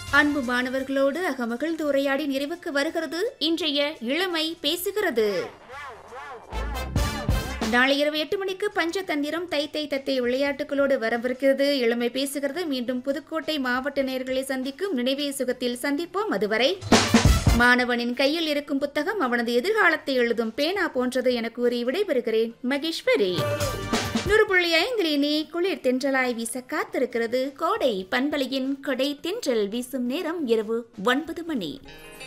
அன்பு மாணவர்களோடு அகமகிழ்ந்து உரையாடி நிறைவுக்கு வருகிறது இன்றைய இளமை பேசுகிறது நாளை இரவு எட்டு மணிக்கு பஞ்சதந்திரம் தை தை தத்தை விளையாட்டுகளோடு வரவிருக்கிறது இளமை பேசுகிறது மீண்டும் புதுக்கோட்டை மாவட்ட நேர்களை சந்திக்கும் நினைவே சுகத்தில் சந்திப்போம் அதுவரை மாணவனின் கையில் இருக்கும் புத்தகம் அவனது எதிர்காலத்தை எழுதும் பேனா போன்றது என கூறி விடைபெறுகிறேன் மகேஸ்வரி நூறு புள்ளி ஐந்தில் இனி குளிர் தென்றலாய் வீச காத்திருக்கிறது கோடை பண்பலையின் கொடை தென்றல் வீசும் நேரம் இரவு ஒன்பது மணி